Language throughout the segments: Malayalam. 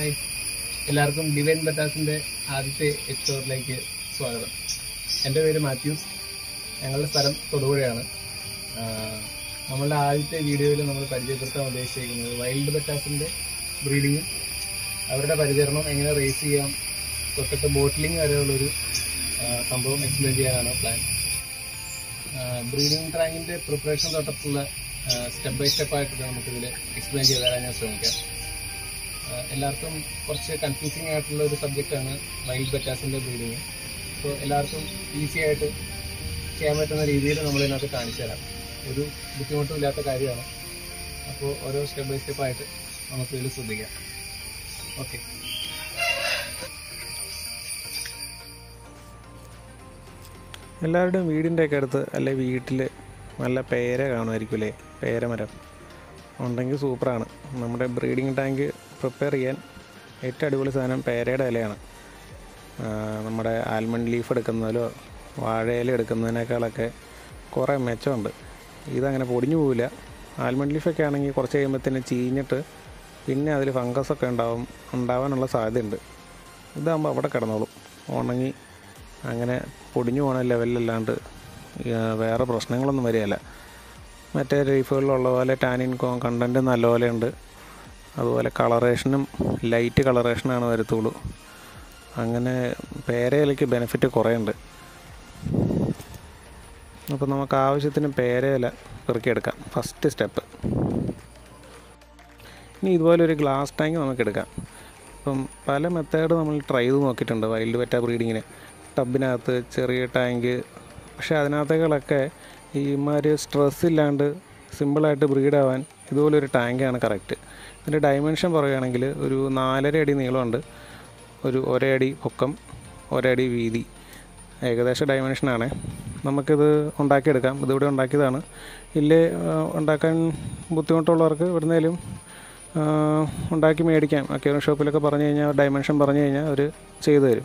ഹായ് എല്ലാവർക്കും ഡിവൈൻ ബറ്റാസിന്റെ ആദ്യത്തെ എപ്പിസോഡിലേക്ക് സ്വാഗതം എൻ്റെ പേര് മാത്യൂസ് ഞങ്ങളുടെ സ്ഥലം തൊടുപുഴയാണ് ആഹ് നമ്മളുടെ ആദ്യത്തെ വീഡിയോയിൽ നമ്മൾ പരിചയപ്പെടുത്താൻ ഉദ്ദേശിച്ചിരിക്കുന്നത് വൈൽഡ് ബറ്റാസിന്റെ ബ്രീഡിങ്ങും അവരുടെ പരിചരണം എങ്ങനെ റേസ് ചെയ്യാം തൊട്ടിട്ട് ബോട്ടിലിംഗ് വരെയുള്ളൊരു ആഹ് സംഭവം എക്സ്പ്ലെയിൻ ചെയ്യാനാണ് പ്ലാൻ ബ്രീഡിംഗ് ടാങ്കിന്റെ പ്രിപ്പറേഷൻ തൊട്ടിട്ടുള്ള സ്റ്റെപ്പ് ബൈ സ്റ്റെപ്പ് ആയിട്ട് നമുക്കിതിൽ എക്സ്പ്ലെയിൻ ചെയ്ത് തരാൻ ഞാൻ ശ്രമിക്കാം ആഹ് എല്ലാവർക്കും കുറച്ച് കൺഫ്യൂസിങ് ആയിട്ടുള്ള ഒരു സബ്ജക്റ്റാണ് വൈൽഡ് ബറ്റാസിന്റെ ബ്രീഡിങ് സോ എല്ലാവർക്കും ഈസി ആയിട്ട് ചെയ്യാൻ പറ്റുന്ന രീതിയിൽ നമ്മൾ ഇതിനകത്ത് കാണിച്ചു തരാം ഒരു ബുദ്ധിമുട്ടും ഇല്ലാത്ത കാര്യമാണ് അപ്പോൾ ഓരോ സ്റ്റെപ്പ് ബൈ സ്റ്റെപ്പ് ആയിട്ട് നമുക്ക് ഇതിൽ ശ്രദ്ധിക്കാം ഓക്കെ എല്ലാവരുടെയും വീടിൻ്റെ ഒക്കെ അടുത്ത് അല്ലെ വീട്ടിൽ നല്ല പേര കാണുമായിരിക്കും അല്ലേ പേരമരം ഉണ്ടെങ്കിൽ സൂപ്പറാണ് നമ്മുടെ ബ്രീഡിംഗ് ടാങ്ക് പ്രിപ്പയർ ചെയ്യാൻ ഏറ്റവും അടിപൊളി സാധനം പേരയുടെ ഇലയാണ് ആ, നമ്മുടെ ആൽമണ്ട് ലീഫ് എടുക്കുന്നതിലോ വാഴയില എടുക്കുന്നതിനേക്കാളൊക്കെ കുറേ മെച്ചമുണ്ട് ഇതങ്ങനെ പൊടിഞ്ഞു പോവില്ല ആൽമണ്ട് ലീഫൊക്കെ ആണെങ്കിൽ കുറച്ച് കഴിയുമ്പോഴത്തേന് ചീഞ്ഞിട്ട് പിന്നെ അതിൽ ഫംഗസൊക്കെ ഉണ്ടാവും ഉണ്ടാവാനുള്ള സാധ്യതയുണ്ട് ഇതാകുമ്പോൾ അവിടെ കിടന്നോളും ഉണങ്ങി അങ്ങനെ പൊടിഞ്ഞു പോണ ലെവലിലല്ലാണ്ട് ആ, വേറെ പ്രശ്നങ്ങളൊന്നും വരികയില്ല മറ്റേ ലീഫുകളിലുള്ള പോലെ ടാനിൻ കണ്ടൻറ്റ് നല്ലപോലെ ഉണ്ട് അതുപോലെ കളറേഷനും ലൈറ്റ് കളറേഷനാണ് വരത്തുള്ളൂ അങ്ങനെ പേരയിലയ്ക്ക് ബെനിഫിറ്റ് കുറേ ഉണ്ട് അപ്പോൾ നമുക്ക് ആവശ്യത്തിന് പേരയില പെറുക്കിയെടുക്കാം ഫസ്റ്റ് സ്റ്റെപ്പ് ഇനി ഇതുപോലെ ഒരു ഗ്ലാസ് ടാങ്ക് നമുക്ക് എടുക്കാം ഇപ്പം പല മെത്തേഡ് നമ്മൾ ട്രൈ ചെയ്ത് നോക്കിയിട്ടുണ്ട് വൈൽഡ് വെറ്റ ബ്രീഡിങ്ങിന് ടബിനകത്ത് ചെറിയ ടാങ്ക് പക്ഷേ അതിനകത്തേകളൊക്കെ ഈ മാതിരി സ്ട്രെസ് ഇല്ലാണ്ട് സിമ്പിളായിട്ട് ബ്രീഡാവാൻ ഇതുപോലൊരു ടാങ്കാണ് കറക്റ്റ് ഇതിൻ്റെ ഡയമെൻഷൻ പറയുകയാണെങ്കിൽ ഒരു നാലര അടി നീളമുണ്ട് ഒരു ഒരടി പൊക്കം ഒരടി വീതി ഏകദേശ ഡയമെൻഷനാണ് നമുക്കിത് ഉണ്ടാക്കിയെടുക്കാം ഇതിവിടെ ഉണ്ടാക്കിയതാണ് ഇല്ലേ ആ, ഉണ്ടാക്കാൻ ബുദ്ധിമുട്ടുള്ളവർക്ക് എവിടുന്നേലും ആ, ഉണ്ടാക്കി മേടിക്കാം അക്യൂറിയം ഷോപ്പിലൊക്കെ പറഞ്ഞു കഴിഞ്ഞാൽ ഡയമെൻഷൻ പറഞ്ഞു കഴിഞ്ഞാൽ അവർ ചെയ്തു തരും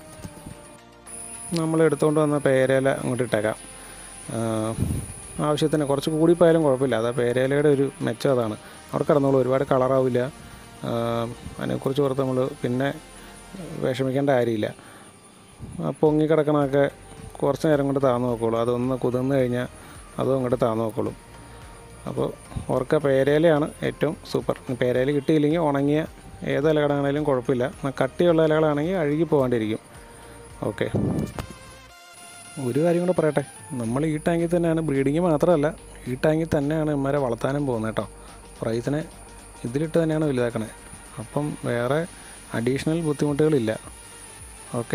നമ്മൾ എടുത്തുകൊണ്ട് വന്ന പേരയില അങ്ങോട്ട് ഇട്ടേക്കാം ആ, ആവശ്യത്തിന് കുറച്ച് കൂടിപ്പോയാലും കുഴപ്പമില്ല അതാ പേരയിലയുടെ ഒരു മെച്ചം അതാണ് അവിടെ കിടന്നോളൂ ഒരുപാട് കളറാവില്ല ആ, അതിനെക്കുറിച്ച് ഓർത്ത് നമ്മൾ പിന്നെ വിഷമിക്കേണ്ട കാര്യമില്ല ആ പൊങ്ങി കിടക്കണമൊക്കെ കുറച്ച് നേരം കൊണ്ട് താന്നു നോക്കോളൂ അതൊന്ന് കുതിർന്ന് കഴിഞ്ഞാൽ അതും അങ്ങോട്ട് താന്നു നോക്കോളും അപ്പോൾ ഓർക്ക പേരയിലയാണ് ഏറ്റവും സൂപ്പർ പേരയില കിട്ടിയില്ലെങ്കിൽ ഉണങ്ങിയ ഏത് ഇലകളാണെങ്കിലും കുഴപ്പമില്ല എന്നാൽ കട്ടിയുള്ള ഇലകളാണെങ്കിൽ അഴുകി പോകാണ്ടിരിക്കും ഓക്കെ ഒരു കാര്യം കൂടെ പറയട്ടെ നമ്മൾ ഈ ടാങ്കിൽ തന്നെയാണ് ബ്രീഡിങ് മാത്രമല്ല ഈ ടാങ്കിൽ തന്നെയാണ് ഇമ്മരെ വളർത്താനും പോകുന്നത് കേട്ടോ പ്രൈസിനെ ഇതിലിട്ട് തന്നെയാണ് വലുതാക്കണേ അപ്പം വേറെ അഡീഷണൽ ബുദ്ധിമുട്ടുകളില്ല ഓക്കെ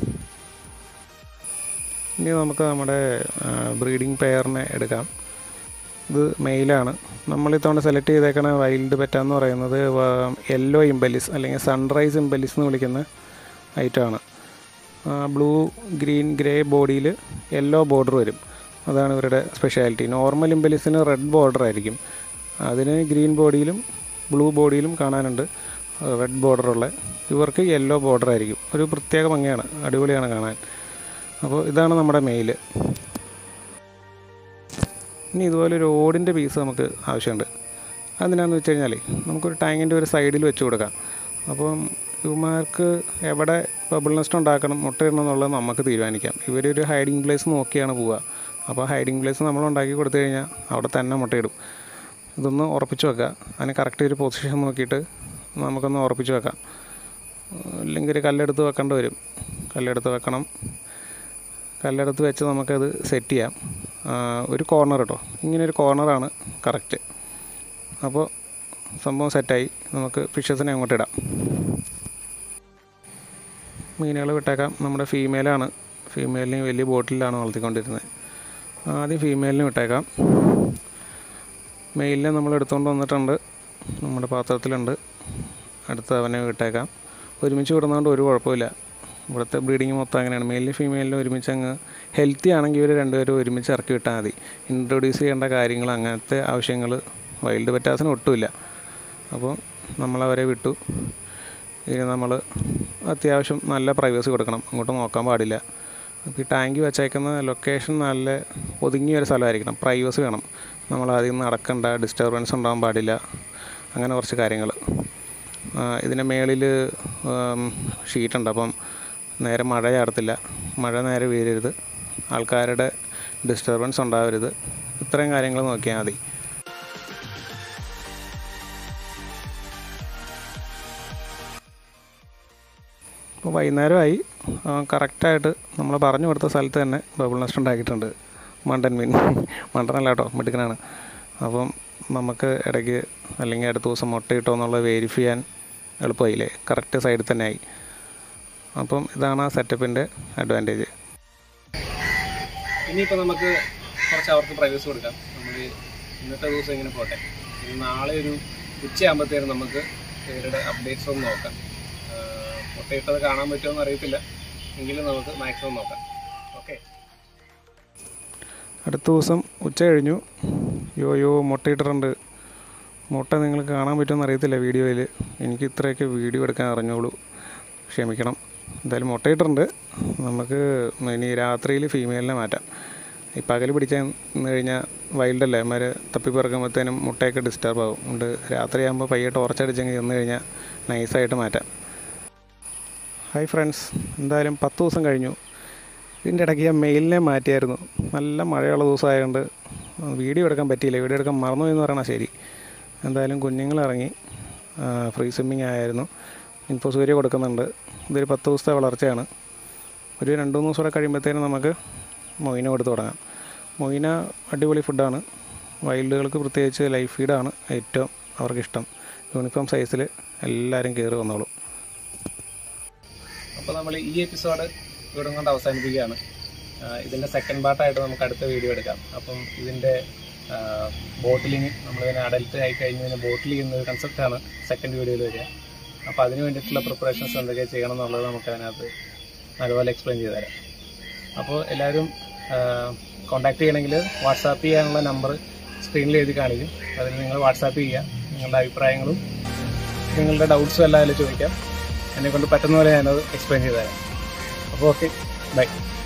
ഇനി നമുക്ക് നമ്മുടെ ബ്രീഡിംഗ് പെയറിനെ എടുക്കാം ഇത് മെയിലാണ് നമ്മൾ ഇത്തവണ സെലക്ട് ചെയ്തേക്കണ വൈൽഡ് പെറ്റ എന്ന് പറയുന്നത് യെല്ലോ ഇമ്പലിസ് അല്ലെങ്കിൽ സൺറൈസ് ഇമ്പലിസ് എന്ന് വിളിക്കുന്ന ഐറ്റമാണ് ബ്ലൂ ഗ്രീൻ ഗ്രേ ബോഡിയിൽ യെല്ലോ ബോർഡർ വരും അതാണ് ഇവരുടെ സ്പെഷ്യാലിറ്റി നോർമൽ ഇമ്പലിസിന് റെഡ് ബോർഡർ ആയിരിക്കും അതിന് ഗ്രീൻ ബോഡിയിലും ബ്ലൂ ബോഡിയിലും കാണാനുണ്ട് റെഡ് ബോർഡറുള്ള ഇവർക്ക് യെല്ലോ ബോർഡർ ആയിരിക്കും ഒരു പ്രത്യേക ഭംഗിയാണ് അടിപൊളിയാണ് കാണാൻ അപ്പോൾ ഇതാണ് നമ്മുടെ മെയില് ഇനി ഇതുപോലെ ഒരു ഓടിൻ്റെ പീസ് നമുക്ക് ആവശ്യമുണ്ട് അതെന്തിനാന്ന് വെച്ച് കഴിഞ്ഞാൽ നമുക്കൊരു ടാങ്കിൻ്റെ ഒരു സൈഡിൽ വെച്ച് കൊടുക്കാം അപ്പം ഇവന്മാർക്ക് എവിടെ ബബിൾ നെസ്റ്റ് ഉണ്ടാക്കണം മുട്ടയിടണം എന്നുള്ളത് നമുക്ക് തീരുമാനിക്കാം ഇവരൊരു ഹൈഡിങ് പ്ലേസ് നോക്കിയാണ് പോവുക അപ്പോൾ ഹൈഡിങ് പ്ലേസ് നമ്മൾ ഉണ്ടാക്കി കൊടുത്തു കഴിഞ്ഞാൽ അവിടെ തന്നെ മുട്ടയിടും ഇതൊന്ന് ഉറപ്പിച്ച് വെക്കുക അതിന് കറക്റ്റ് ഒരു പൊസിഷൻ നോക്കിയിട്ട് നമുക്കൊന്ന് ഉറപ്പിച്ച് വെക്കാം ഇല്ലെങ്കിൽ ഒരു കല്ലെടുത്ത് വെക്കേണ്ടി വരും കല്ലെടുത്ത് വെക്കണം കല്ലെടുത്ത് വെച്ച് നമുക്കത് സെറ്റ് ചെയ്യാം ആ, ഒരു കോർണർ കേട്ടോ ഇങ്ങനെ ഒരു കോർണറാണ് കറക്റ്റ് അപ്പോൾ സംഭവം സെറ്റായി നമുക്ക് ഫിഷസിനെ അങ്ങോട്ട് ഇടാം മീനുകൾ വിട്ടേക്കാം നമ്മുടെ ഫീമെയിലാണ് ഫീമെയിലിനെ വലിയ ബോട്ടിലാണ് വളർത്തിക്കൊണ്ടിരുന്നത് ആദ്യം ഫീമെയിലിനെ വിട്ടേക്കാം മെയിലിനെ നമ്മൾ എടുത്തുകൊണ്ട് വന്നിട്ടുണ്ട് നമ്മുടെ പാത്രത്തിലുണ്ട് അടുത്ത അവനെ വിട്ടേക്കാം ഒരുമിച്ച് വിടുന്നതുകൊണ്ട് ഒരു കുഴപ്പമില്ല ഇവിടുത്തെ ബ്രീഡിങ് മൊത്തം അങ്ങനെയാണ് മെയിലിനും ഫീമെയിലിനും ഒരുമിച്ച് അങ്ങ് ഹെൽത്തി ആണെങ്കിൽ ഇവർ രണ്ടുപേരും ഒരുമിച്ച് ഇറക്കി വിട്ടാൽ മതി ഇൻട്രൊഡ്യൂസ് ചെയ്യേണ്ട കാര്യങ്ങൾ അങ്ങനത്തെ ആവശ്യങ്ങൾ വൈൽഡ് പെറ്റാസിന് ഒട്ടുമില്ല അപ്പോൾ നമ്മളവരെ വിട്ടു ഇനി നമ്മൾ അത്യാവശ്യം നല്ല പ്രൈവസി കൊടുക്കണം അങ്ങോട്ട് നോക്കാൻ പാടില്ല അപ്പോൾ ഈ ടാങ്ക് വെച്ചേക്കുന്ന ലൊക്കേഷൻ നല്ല ഒതുങ്ങിയ ഒരു സ്ഥലമായിരിക്കണം പ്രൈവസി വേണം നമ്മൾ അതിൽ നിന്ന് നടക്കണ്ട ഡിസ്റ്റർബൻസ് ഉണ്ടാകാൻ പാടില്ല അങ്ങനെ കുറച്ച് കാര്യങ്ങൾ ആ, ഇതിൻ്റെ മേളിൽ ഷീറ്റുണ്ട് അപ്പം നേരെ മഴ ചാടത്തില്ല മഴ നേരെ വീഴരുത് ആൾക്കാരുടെ ഡിസ്റ്റർബൻസ് ഉണ്ടാവരുത് ഇത്രയും കാര്യങ്ങൾ നോക്കിയാൽ മതി ഇപ്പോൾ വൈകുന്നേരമായി കറക്റ്റായിട്ട് നമ്മൾ പറഞ്ഞു കൊടുത്ത സ്ഥലത്ത് തന്നെ ബബിൾ നെസ്റ്റ് ഉണ്ടാക്കിയിട്ടുണ്ട് മണ്ടൻ മീൻ മണ്ടനല്ല കേട്ടോ മിടുക്കനാണ് അപ്പം നമുക്ക് ഇടയ്ക്ക് അല്ലെങ്കിൽ അടുത്ത ദിവസം മുട്ട കിട്ടോ എന്നുള്ളത് വെരിഫൈ ചെയ്യാൻ എളുപ്പമായില്ലേ കറക്റ്റ് സൈഡിൽ തന്നെ ആയി അപ്പം ഇതാണ് ആ സെറ്റപ്പിൻ്റെ അഡ്വാൻറ്റേജ് ഇനിയിപ്പോൾ നമുക്ക് കുറച്ച് അവർക്ക് പ്രൈവസി കൊടുക്കാം നമ്മൾ ഇന്നത്തെ ദിവസം ഇങ്ങനെ പോട്ടെ ഇനി നാളെ ഒരു ഉച്ചയാകുമ്പോഴത്തേനും നമുക്ക് ഇവരുടെ അപ്ഡേറ്റ്സ് ഒന്ന് നോക്കാം ആഹ് മുട്ടയിട്ടത് കാണാൻ പറ്റുമോ എന്ന് അറിയത്തില്ല എങ്കിലും നമുക്ക് മാക്സിമം നോക്കാം ഓക്കെ അടുത്ത ദിവസം ഉച്ച കഴിഞ്ഞു യോ യോ മുട്ടയിട്ടിട്ടുണ്ട് മുട്ട നിങ്ങൾക്ക് കാണാൻ പറ്റുമെന്ന് അറിയത്തില്ല വീഡിയോയിൽ എനിക്ക് ഇത്രയൊക്കെ വീഡിയോ എടുക്കാൻ അറിഞ്ഞോളൂ ക്ഷമിക്കണം എന്തായാലും മുട്ടയിട്ടിട്ടുണ്ട് നമുക്ക് ഇനി രാത്രിയിൽ ഫീമെയിലിനെ മാറ്റാം ഈ പകൽ പിടിച്ചാൽ നിന്ന് കഴിഞ്ഞാൽ വൈൽഡല്ലേ അമ്മമാർ തപ്പിപ്പിറക്കുമ്പോഴത്തേനും മുട്ടയൊക്കെ ഡിസ്റ്റർബ് ആവും അതുകൊണ്ട് രാത്രിയാകുമ്പോൾ പയ്യെ ടോർച്ചടിച്ചെങ്കിൽ ചെന്ന് കഴിഞ്ഞാൽ നൈസായിട്ട് മാറ്റാം ഹായ് ഫ്രണ്ട്സ് എന്തായാലും പത്ത് ദിവസം കഴിഞ്ഞു ഇതിൻ്റെ ഇടയ്ക്ക് ഞാൻ മെയിലിനെ മാറ്റിയായിരുന്നു നല്ല മഴയുള്ള ദിവസമായതുകൊണ്ട് വീഡിയോ എടുക്കാൻ പറ്റിയില്ല വീഡിയോ എടുക്കാൻ മറന്നു എന്ന് പറയണ ശരി എന്തായാലും കുഞ്ഞുങ്ങളിറങ്ങി ഫ്രീ സ്വിമ്മിങ് ആയിരുന്നു ഇൻഫോ സൂര്യ കൊടുക്കുന്നുണ്ട് ഇതൊരു പത്ത് ദിവസത്തെ വളർച്ചയാണ് ഒരു രണ്ട് മൂന്ന് ദിവസം കൂടെ കഴിയുമ്പോഴത്തേനും നമുക്ക് മൊയിന കൊടുത്ത് തുടങ്ങാം മൊയിന അടിപൊളി ഫുഡാണ് വൈൽഡുകൾക്ക് പ്രത്യേകിച്ച് ലൈഫ് ഫീഡാണ് ഏറ്റവും അവർക്കിഷ്ടം യൂണിഫോം സൈസിൽ എല്ലാവരും കയറി വന്നോളും അപ്പോൾ നമ്മൾ ഈ എപ്പിസോഡ് ഇവിടെ കൊണ്ട് അവസാനിപ്പിക്കുകയാണ് ആഹ് ഇതിൻ്റെ സെക്കൻഡ് പാർട്ടായിട്ട് നമുക്ക് അടുത്ത വീഡിയോ എടുക്കാം അപ്പം ഇതിൻ്റെ ബോട്ടിലിങ് നമ്മളിതിനെ അഡൽട്ട് ആയി കഴിഞ്ഞ് കഴിഞ്ഞാൽ ബോട്ടിൽ ചെയ്യുന്ന ഒരു കൺസെപ്റ്റാണ് സെക്കൻഡ് വീഡിയോയിൽ വരിക അപ്പോൾ അതിന് വേണ്ടിയിട്ടുള്ള പ്രിപ്പറേഷൻസ് എന്തൊക്കെ ചെയ്യണം എന്നുള്ളത് നമുക്ക് അതിനകത്ത് നല്ലപോലെ എക്സ്പ്ലെയിൻ ചെയ്തു തരാം അപ്പോൾ എല്ലാവരും കോൺടാക്ട് ചെയ്യണമെങ്കിൽ വാട്സാപ്പ് ചെയ്യാനുള്ള നമ്പർ സ്ക്രീനിൽ എഴുതി കാണിക്കും അതിൽ നിങ്ങൾ വാട്സാപ്പ് ചെയ്യുക നിങ്ങളുടെ അഭിപ്രായങ്ങളും നിങ്ങളുടെ ഡൗട്ട്സും എല്ലാം അതിൽ ചോദിക്കാം എന്നെ കൊണ്ട് പറ്റുന്ന പോലെ ഞാനത് എക്സ്പ്ലെയിൻ ചെയ്തു തരാം അപ്പോൾ ഓക്കെ ബൈ